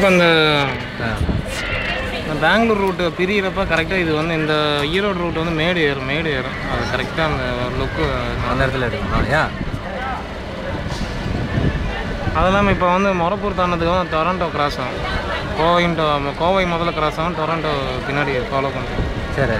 இப்போ இந்த ஆ இந்த பெங்களூர் ரூட்டு பிரியிறப்ப கரெக்டாக இது வந்து இந்த ஈரோடு ரூட் வந்து மேடு ஏறும் மேடு ஏறும் அது கரெக்டாக அந்த லுக்கு அந்த இடத்துல எடுக்கணும் ஏன் அது இல்லாமல் இப்போ வந்து மொரப்பூர் தாண்டதுக்கு வந்து டொரண்டோ கிராஸ் ஆகும் கோவைன்ட்டு கோவை முதல்ல கிராஸ் ஆகும் டொரண்டோ பின்னாடி ஃபாலோ பண்ணுறோம் சரி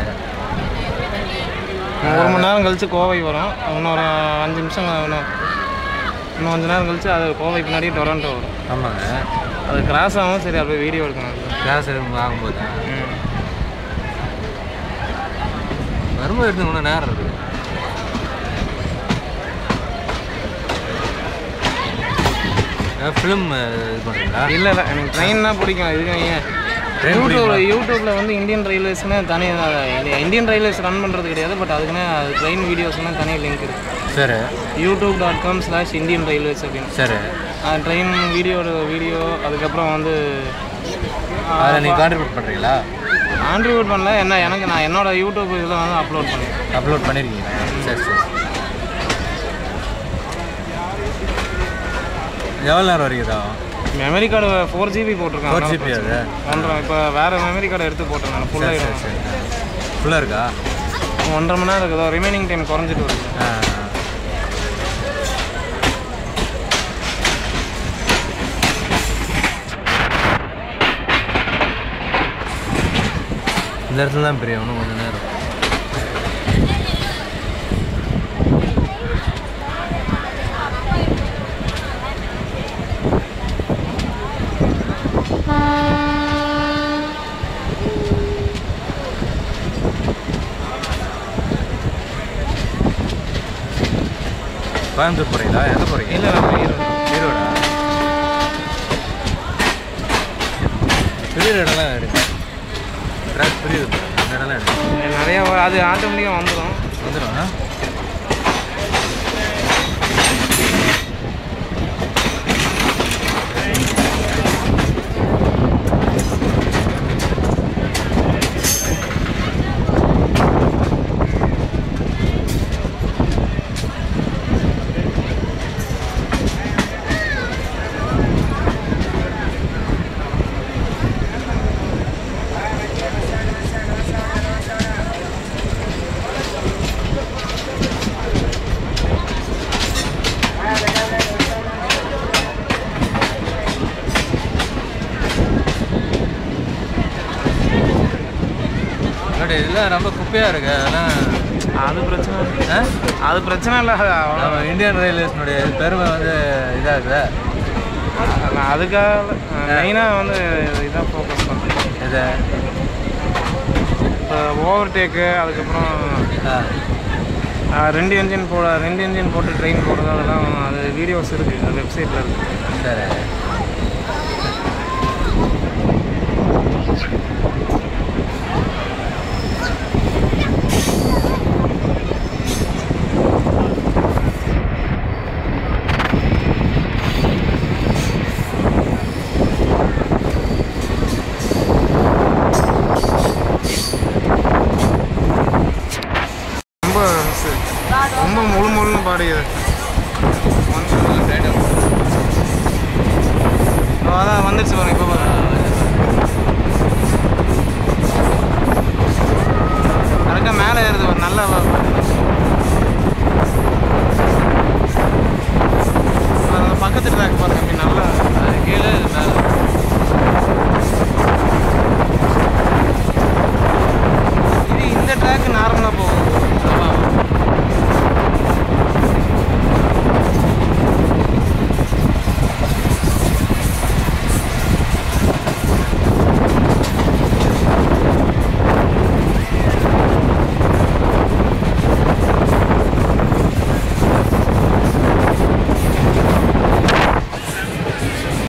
ஒரு மணி நேரம் கழிச்சு கோவை வரும் இன்னொரு அஞ்சு நிமிஷம் இன்னும் இன்னும் அஞ்சு நேரம் கழிச்சு அது கோவை பின்னாடி டொரண்டோ வரும் ஆமாங்க அது கிராஸ் ஆகும் சரி அப்படியே வீடியோ எடுக்கணும் கிளாஸ் ஆகும்போது ம். வரும்போது எடுத்து இன்னும் நேரம் இருக்குது ஃபிலிம் இது பண்ணுறீங்களா இல்லை இல்லை எனக்கு ட்ரெயின் தான் பிடிக்கும் இதுக்கு ஏன் Train யூடியூப்ல யூடியூப்பில் வந்து இந்தியன் ரயில்வேஸ்னு தனி இந்தியன் ரயில்வேஸ் ரன் பண்ணுறது கிடையாது பட் அதுக்குன்னு அது ட்ரெயின் வீடியோஸ்னு தனி லிங்க் இருக்குது சரி YouTube dot com slash Indian railways அப்படின்னு சரி ட்ரெயின் வீடியோட வீடியோ அதுக்கப்புறம் வந்து அதில் நீங்கள் கான்ட்ரிபியூட் பண்ணுறீங்களா கான்ட்ரிபியூட் பண்ணல என்ன எனக்கு நான் என்னோட யூடியூப் இதில் வந்து அப்லோட் பண்ணேன் அப்லோட் பண்ணியிருக்கீங்க சரி சரி எவ்வளோ நேரம் வரைக்கும் இதாகும் மெமரி கார்டு ஃபோர் ஜிபி போட்டிருக்கேன் ஃபோர் ஜிபி அது ஒன்றரை இப்போ வேறு மெமரி கார்டு எடுத்து போட்டேன் நான் சரி ஃபுல்லாக சரி ஃபுல்லாக இருக்கா ஒன்றரை மணி நேரம் இருக்குதோ ரிமைனிங் டைம் குறைஞ்சிட்டு வருது ஆ இந்த இடத்துல தான் பெரிய இன்னும் கொஞ்சம் நேரம் கோயம்புத்தூர் போகிறீங்களா எங்கே போகிறீங்க இல்லை நம்ம ஈரோடு ஈரோடா பெரிய இடம்லாம் எடுங்க ட்ராக் புரியுது அந்த இடம்லாம் எடுங்க நிறையா அது ஆட்டோமேட்டிக்காக வந்துடும் வந்துடும் ஆ? பட் இதெல்லாம் ரொம்ப குப்பையாக இருக்கு அதெல்லாம் அது பிரச்சனை இல்லை. ஆ? அது பிரச்சனை இல்லை அது அவ்வளோ நம்ம இந்தியன் ரயில்வேஸ்னுடைய பெருமை வந்து இதாகுது நான் அதுக்காக மெயினாக வந்து இதான் ஃபோக்கஸ் பண்ணுறேன் இது இப்போ ஓவர் டேக்கு அதுக்கப்புறம் ஆ ஆ, ரெண்டு என்ஜின் போட ரெண்டு என்ஜின் போட்டு ட்ரெயின் போடுறது அதெல்லாம் அது வீடியோஸ் இருக்குது வெப்சைட்டில் இருக்குது சரி